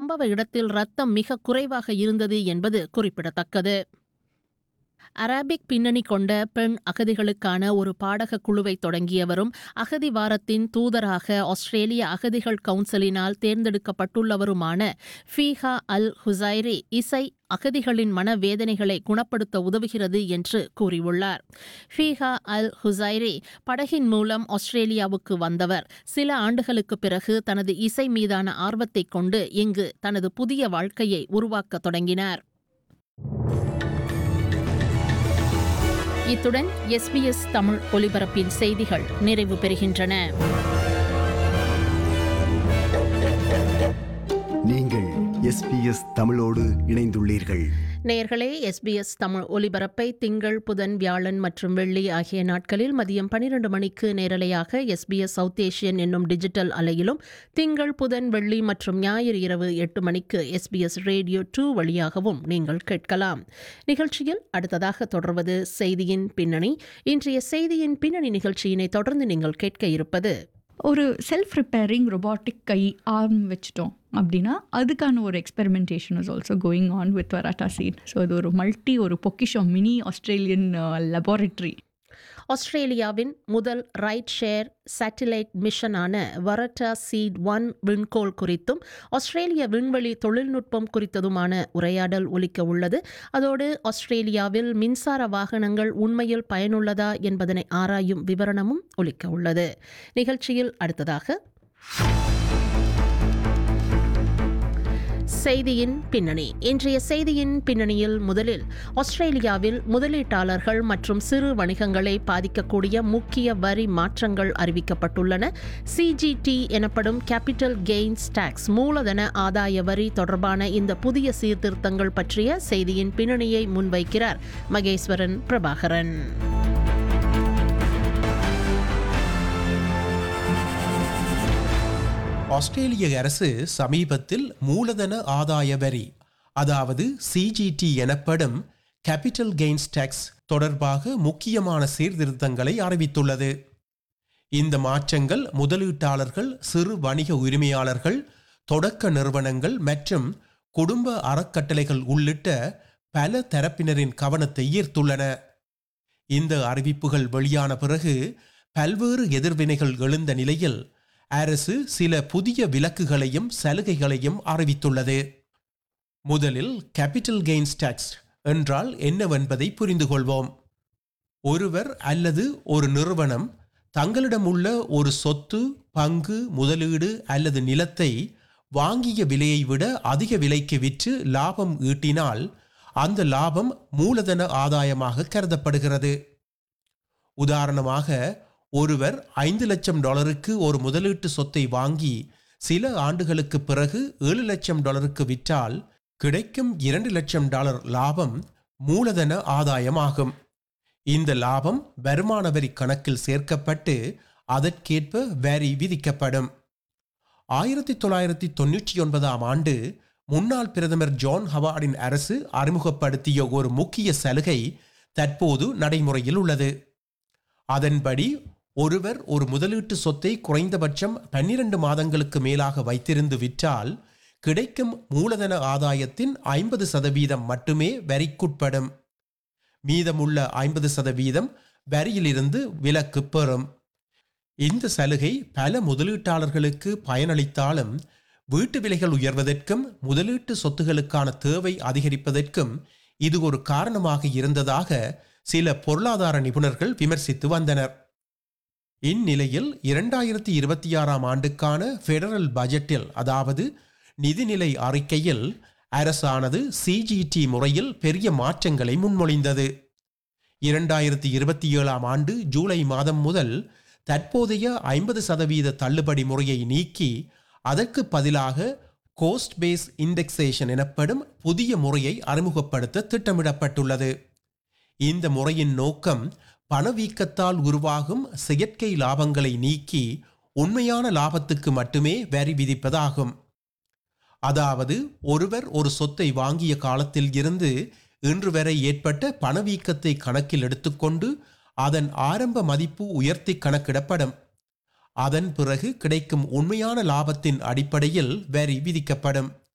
சம்பவ இடத்தில் ரத்தம் மிக குறைவாக இருந்தது என்பது குறிப்பிடத்தக்கது அரபிக் பின்னணி கொண்ட பெண் அகதிகளுக்கான ஒரு பாடக குழுவை தொடங்கியவரும் அகதி வாரத்தின் தூதராக ஆஸ்திரேலிய அகதிகள் கவுன்சிலினால் தேர்ந்தெடுக்கப்பட்டுள்ளவருமான ஃபீஹா அல் ஹுசைரி இசை அகதிகளின் மனவேதனைகளை குணப்படுத்த உதவுகிறது என்று கூறியுள்ளார் ஃபீஹா அல் ஹுசைரி படகின் மூலம் ஆஸ்திரேலியாவுக்கு வந்தவர் சில ஆண்டுகளுக்கு பிறகு தனது இசை மீதான ஆர்வத்தைக் கொண்டு இங்கு தனது புதிய வாழ்க்கையை உருவாக்கத் தொடங்கினார் இத்துடன் எஸ்பிஎஸ் தமிழ் ஒலிபரப்பின் செய்திகள் நிறைவு பெறுகின்றன நீங்கள் எஸ்பிஎஸ் தமிழோடு இணைந்துள்ளீர்கள் நேயர்களே எஸ்பிஎஸ் தமிழ் ஒலிபரப்பை திங்கள் புதன் வியாழன் மற்றும் வெள்ளி ஆகிய நாட்களில் மதியம் பனிரெண்டு மணிக்கு நேரலையாக எஸ்பிஎஸ் சவுத் ஏஷியன் என்னும் டிஜிட்டல் அலையிலும் திங்கள் புதன் வெள்ளி மற்றும் ஞாயிறு இரவு எட்டு மணிக்கு எஸ்பிஎஸ் ரேடியோ டூ வழியாகவும் நீங்கள் கேட்கலாம் நிகழ்ச்சியில் அடுத்ததாக தொடர்வது செய்தியின் பின்னணி இன்றைய செய்தியின் பின்னணி நிகழ்ச்சியினை தொடர்ந்து நீங்கள் கேட்க இருப்பது ஒரு செல்ஃப் ரிப்பேரிங் ரொபாட்டிக் கை ஆர்ம் வச்சிட்டோம் அப்படின்னா அதுக்கான ஒரு experimentation is also going on with வராட்டா சீட் ஸோ அது ஒரு மல்டி ஒரு பொக்கிஷம் மினி ஆஸ்திரேலியன் லெபார்டரி ஆஸ்திரேலியாவின் முதல் ரைட் ஷேர் சேட்டிலைட் மிஷனான வரட்டா சீட் ஒன் விண்கோள் குறித்தும் ஆஸ்திரேலிய விண்வெளி தொழில்நுட்பம் குறித்ததுமான உரையாடல் ஒலிக்க உள்ளது அதோடு ஆஸ்திரேலியாவில் மின்சார வாகனங்கள் உண்மையில் பயனுள்ளதா என்பதனை ஆராயும் விவரணமும் ஒலிக்க உள்ளது நிகழ்ச்சியில் அடுத்ததாக செய்தியின் பின்னணி இன்றைய செய்தியின் பின்னணியில் முதலில் ஆஸ்திரேலியாவில் முதலீட்டாளர்கள் மற்றும் சிறு வணிகங்களை பாதிக்கக்கூடிய முக்கிய வரி மாற்றங்கள் அறிவிக்கப்பட்டுள்ளன சிஜிடி எனப்படும் கேபிட்டல் கெய்ன்ஸ் டாக்ஸ் மூலதன ஆதாய வரி தொடர்பான இந்த புதிய சீர்திருத்தங்கள் பற்றிய செய்தியின் பின்னணியை முன்வைக்கிறார் மகேஸ்வரன் பிரபாகரன் ஆஸ்திரேலிய அரசு சமீபத்தில் மூலதன ஆதாய வரி அதாவது சிஜிடி எனப்படும் கேபிட்டல் கெய்ன்ஸ் டாக்ஸ் தொடர்பாக முக்கியமான சீர்திருத்தங்களை அறிவித்துள்ளது இந்த மாற்றங்கள் முதலீட்டாளர்கள் சிறு வணிக உரிமையாளர்கள் தொடக்க நிறுவனங்கள் மற்றும் குடும்ப அறக்கட்டளைகள் உள்ளிட்ட பல தரப்பினரின் கவனத்தை ஈர்த்துள்ளன இந்த அறிவிப்புகள் வெளியான பிறகு பல்வேறு எதிர்வினைகள் எழுந்த நிலையில் அரசு சில புதிய விலக்குகளையும் சலுகைகளையும் அறிவித்துள்ளது முதலில் கேபிட்டல் கெய்ன்ஸ் டாக்ஸ் என்றால் என்னவென்பதை புரிந்து கொள்வோம் ஒருவர் அல்லது ஒரு நிறுவனம் தங்களிடம் உள்ள ஒரு சொத்து பங்கு முதலீடு அல்லது நிலத்தை வாங்கிய விலையை விட அதிக விலைக்கு விற்று லாபம் ஈட்டினால் அந்த லாபம் மூலதன ஆதாயமாக கருதப்படுகிறது உதாரணமாக ஒருவர் ஐந்து லட்சம் டாலருக்கு ஒரு முதலீட்டு சொத்தை வாங்கி சில ஆண்டுகளுக்கு பிறகு ஏழு லட்சம் டாலருக்கு விற்றால் கிடைக்கும் இரண்டு லட்சம் டாலர் லாபம் மூலதன ஆதாயமாகும் இந்த லாபம் வருமான வரி கணக்கில் சேர்க்கப்பட்டு அதற்கேற்ப வரி விதிக்கப்படும் ஆயிரத்தி தொள்ளாயிரத்தி தொண்ணூற்றி ஒன்பதாம் ஆண்டு முன்னாள் பிரதமர் ஜான் ஹவார்டின் அரசு அறிமுகப்படுத்திய ஒரு முக்கிய சலுகை தற்போது நடைமுறையில் உள்ளது அதன்படி ஒருவர் ஒரு முதலீட்டு சொத்தை குறைந்தபட்சம் பன்னிரண்டு மாதங்களுக்கு மேலாக வைத்திருந்து விற்றால் கிடைக்கும் மூலதன ஆதாயத்தின் ஐம்பது சதவீதம் மட்டுமே வரிக்குட்படும் மீதமுள்ள ஐம்பது சதவீதம் வரியிலிருந்து விலக்கு பெறும் இந்த சலுகை பல முதலீட்டாளர்களுக்கு பயனளித்தாலும் வீட்டு விலைகள் உயர்வதற்கும் முதலீட்டு சொத்துகளுக்கான தேவை அதிகரிப்பதற்கும் இது ஒரு காரணமாக இருந்ததாக சில பொருளாதார நிபுணர்கள் விமர்சித்து வந்தனர் இந்நிலையில் இரண்டாயிரத்தி இருபத்தி ஆறாம் ஆண்டுக்கான ஃபெடரல் பட்ஜெட்டில் அதாவது நிதிநிலை அறிக்கையில் அரசானது சிஜிடி முறையில் பெரிய மாற்றங்களை முன்மொழிந்தது இரண்டாயிரத்தி இருபத்தி ஏழாம் ஆண்டு ஜூலை மாதம் முதல் தற்போதைய ஐம்பது சதவீத தள்ளுபடி முறையை நீக்கி அதற்கு பதிலாக கோஸ்ட் பேஸ் இண்டெக்ஸேஷன் எனப்படும் புதிய முறையை அறிமுகப்படுத்த திட்டமிடப்பட்டுள்ளது இந்த முறையின் நோக்கம் பணவீக்கத்தால் உருவாகும் செயற்கை லாபங்களை நீக்கி உண்மையான லாபத்துக்கு மட்டுமே வரி விதிப்பதாகும் அதாவது ஒருவர் ஒரு சொத்தை வாங்கிய காலத்தில் இருந்து இன்று வரை ஏற்பட்ட பணவீக்கத்தை கணக்கில் எடுத்துக்கொண்டு அதன் ஆரம்ப மதிப்பு உயர்த்தி கணக்கிடப்படும் அதன் பிறகு கிடைக்கும் உண்மையான லாபத்தின் அடிப்படையில் வரி விதிக்கப்படும்